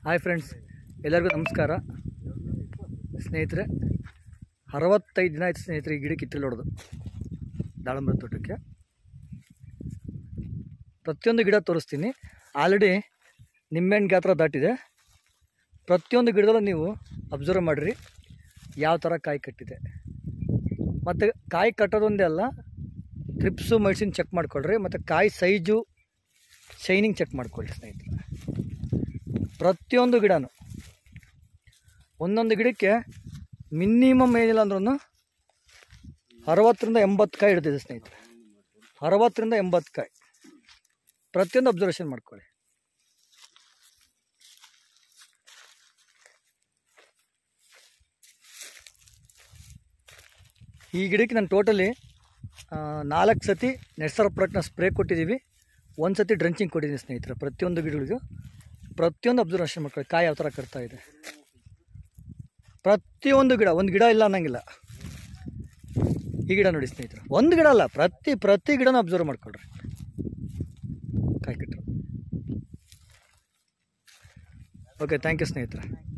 hi friends ಎಲ್ಲರಿಗೂ ನಮಸ್ಕಾರ ಸ್ನೇಹಿತರೆ ಅರವತ್ತೈದು ದಿನ ಆಯ್ತು ಸ್ನೇಹಿತರೆ ಈ ಗಿಡಕ್ಕೆ ಇಟ್ಟಿಲ್ಲ ಹೊಡೆದು ದಾಳಂಬರ ತೋಟಕ್ಕೆ ಪ್ರತಿಯೊಂದು ಗಿಡ ತೋರಿಸ್ತೀನಿ ಆಲ್ರೆಡಿ ನಿಂಬೆಹಣ್ಣು ಗಾತ್ರ ದಾಟಿದೆ ಪ್ರತಿಯೊಂದು ಗಿಡದಲ್ಲೂ ನೀವು ಅಬ್ಸರ್ವ್ ಮಾಡಿರಿ ಯಾವ ಥರ ಕಾಯಿ ಕಟ್ಟಿದೆ ಮತ್ತು ಕಾಯಿ ಕಟ್ಟೋದೊಂದೇ ಅಲ್ಲ ಟ್ರಿಪ್ಸು ಮೆಡಿಸಿನ್ ಚೆಕ್ ಮಾಡ್ಕೊಳ್ರಿ ಮತ್ತು ಕಾಯಿ ಸೈಜು ಶೈನಿಂಗ್ ಚೆಕ್ ಮಾಡ್ಕೊಳ್ಳಿ ಸ್ನೇಹಿತರೆ ಪ್ರತಿಯೊಂದು ಗಿಡನೂ ಒಂದೊಂದು ಗಿಡಕ್ಕೆ ಮಿನಿಮಮ್ ಏನಿಲ್ಲ ಅಂದ್ರೂ ಅರವತ್ತರಿಂದ ಎಂಬತ್ತು ಕಾಯಿ ಹಿಡ್ದಿದೆ ಸ್ನೇಹಿತರೆ ಅರವತ್ತರಿಂದ ಎಂಬತ್ತು ಕಾಯಿ ಪ್ರತಿಯೊಂದು ಅಬ್ಸರ್ವೇಷನ್ ಮಾಡ್ಕೊಳ್ಳಿ ಈ ಗಿಡಕ್ಕೆ ನಾನು ಟೋಟಲಿ ನಾಲ್ಕು ಸತಿ ನೆಟ್ಸರ್ ಪ್ರಾಡಕ್ಟ್ನ ಸ್ಪ್ರೇ ಕೊಟ್ಟಿದ್ದೀವಿ ಒಂದು ಸತಿ ಡ್ರಂಚಿಂಗ್ ಕೊಟ್ಟಿದ್ದೀನಿ ಸ್ನೇಹಿತರೆ ಪ್ರತಿಯೊಂದು ಗಿಡಗಳಿಗೂ ಪ್ರತಿಯೊಂದು ಅಬ್ಸರ್ವೇಷನ್ ಮಾಡ್ಕೊಳ್ಳಿ ಕಾಯಿ ಯಾವ ಥರ ಕಟ್ತಾ ಇದೆ ಪ್ರತಿಯೊಂದು ಗಿಡ ಒಂದು ಗಿಡ ಇಲ್ಲ ಅನ್ನಂಗಿಲ್ಲ ಈ ಗಿಡ ನೋಡಿ ಸ್ನೇಹಿತರೆ ಒಂದು ಗಿಡ ಅಲ್ಲ ಪ್ರತಿ ಪ್ರತಿ ಗಿಡನೂ ಅಬ್ಸರ್ವ್ ಮಾಡ್ಕೊಳ್ರಿ ಕಾಯಿ ಕಟ್ಟರು ಓಕೆ ಥ್ಯಾಂಕ್ ಯು ಸ್ನೇಹಿತರೆ